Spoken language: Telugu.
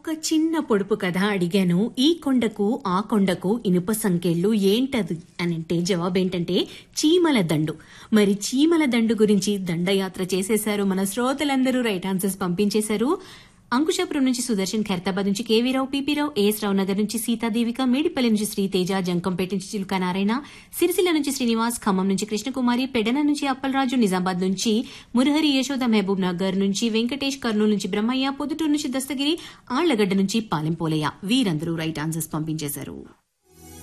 ఒక్క చిన్న పొడుపు కథ అడిగాను ఈ కొండకు ఆ కొండకు ఇనుప సంఖ్యలు ఏంటది అని అంటే జవాబు ఏంటంటే చీమల దండు మరి చీమల దండు గురించి దండయాత్ర చేసేశారు మన శ్రోతలందరూ రైట్ ఆన్సర్స్ పంపించేశారు అంకుశాపురం నుంచి సుదర్శన్ ఖైరతాబాద్ నుంచి కేవీరావు పీపీరావు ఏఎస్ రావు నగర్ నుంచి సీతాదేవిక మేడిపల్లి నుంచి శ్రీతేజ జంకంపేట నుంచి చిలుక నారాయణ సిరిసిల్ల నుంచి శ్రీనివాస్ ఖమ్మం నుంచి కృష్ణకుమారి పెడన నుంచి అప్పలరాజు నిజామాబాద్ నుంచి మురహరి యశోద మహబూబ్ నగర్ నుంచి వెంకటేష్ కర్నూలు నుంచి బ్రహ్మయ్య పొద్దుటూరు నుంచి దస్తగిరి ఆళ్లగడ్డ నుంచి పాలెంపోలయ్య వీరందరూ రైట్ ఆన్సర్స్ పంపించేశారు